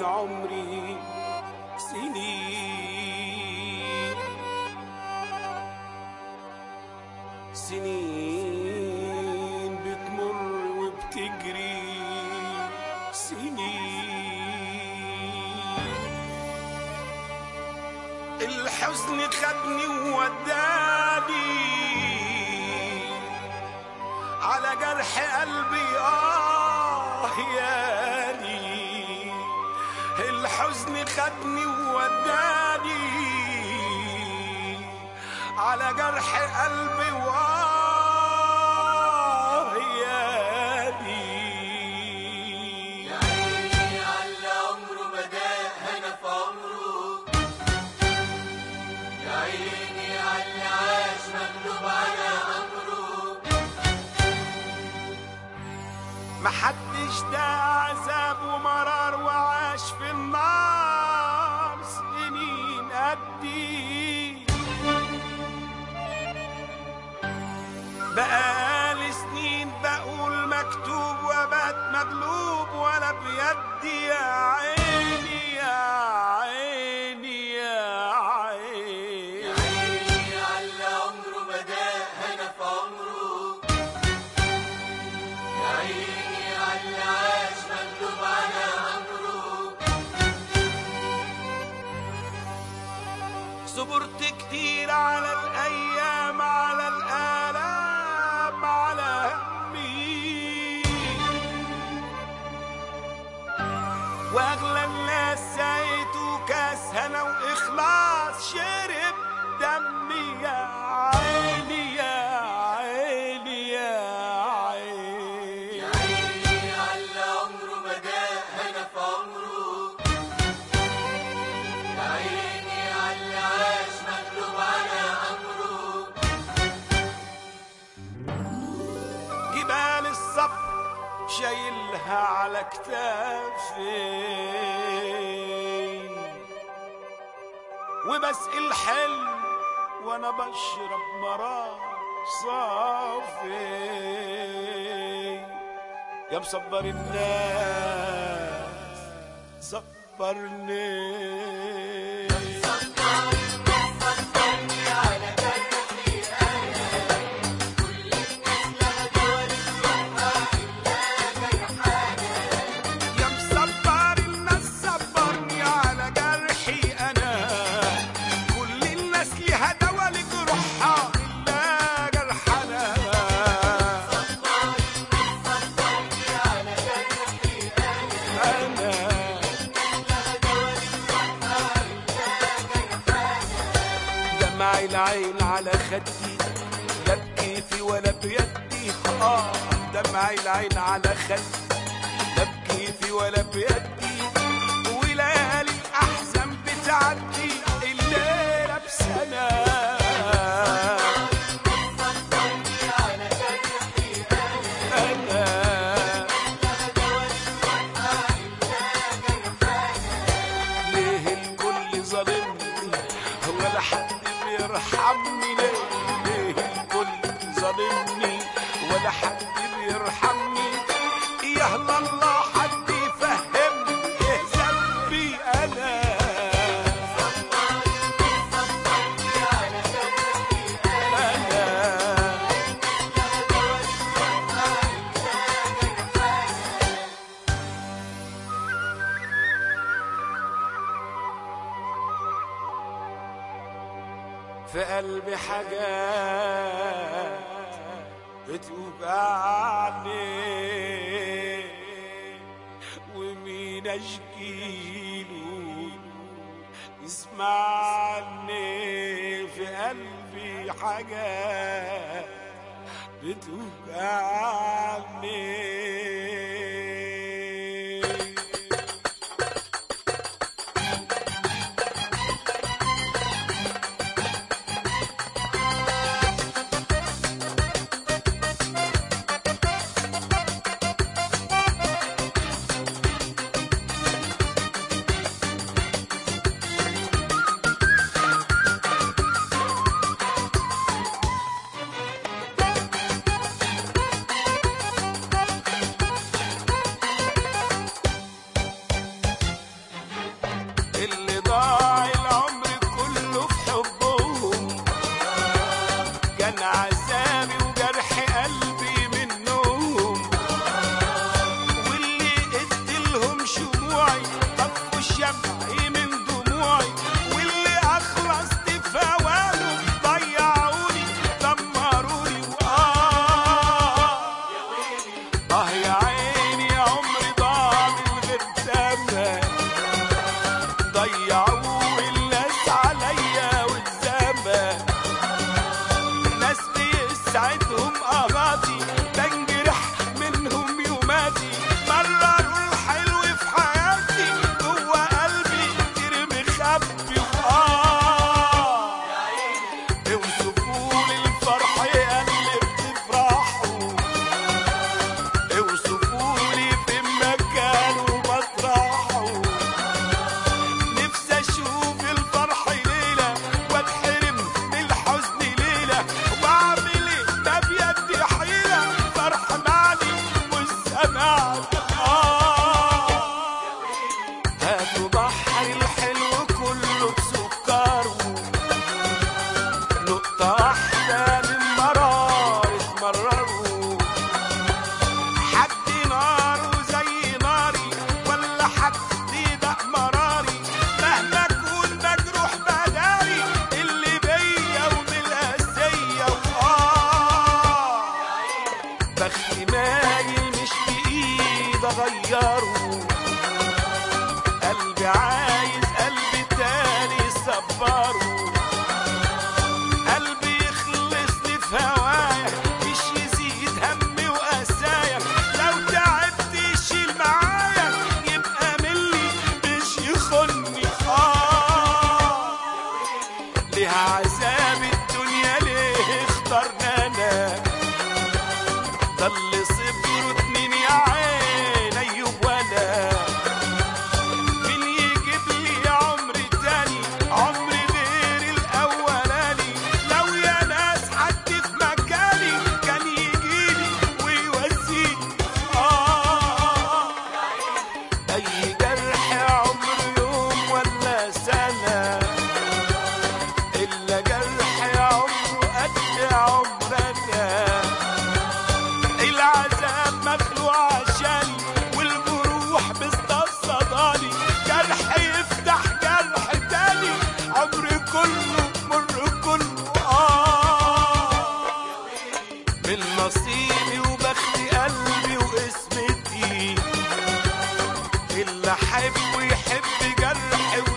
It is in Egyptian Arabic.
من عمري سنين سنين بتمر وبتجري سنين الحزن خدني ووداني على جرح قلبي آه ياني الحزن خدني ووداني على جرح قلبي وآه ياني يا عيني على عمره ما داق هنا في عمره يا عيني على عاش مغلوب على امره محدش ده عذاب ومرار وعاش في النار سنين قدي بقالي سنين بقول مكتوب وبات مغلوب ولا بيدي يا عيني يا عيني يا يا عيني عيني على عمره ما داق هنا في عمره يا عيني على عاش مغلوب على امره صبرت كتير على الايام على الالام على همي واغلى الناس سايته كاس هنا واخلاص شرب دمي يا عيني يا عيني يا عيني يا عيني على عمره ما داق هنا في عمره يا عيني على عاش مغلوب على امره جبال الصبر شايلها على كتافي وبسقي الحلم وانا بشرب مرار صافي يا مصبر الناس صبرني يا مصبر الناس صبرني على جرحي انا كل الناس ليها دوا لجروحها الا جرحنا انا دمع العين على خدي لا بكيفي ولا بيدي اه دمع العين على خدي لا بكيفي ولا بيدي وليالي الاحزان بتعدي الليله بسنه انا ليه الكل ظالمني ولا حد بيرحمني ليه ليه الكل ظالمني ولا حد بيرحمني يا الله حد يفهمني ايه ذنبي انا انا في قلبي حاجات بتوجعني ومين اشكيله يسمعني في قلبي حاجات بتوجعني انا الا جرح عمره قد عمرنا العذاب مخلوق عشاني والجروح مستصداني جرح يفتح جرح تاني عمري كله مر كله اه من نصيبي وبختي قلبي واسمتي اللي احبه يحب جرحي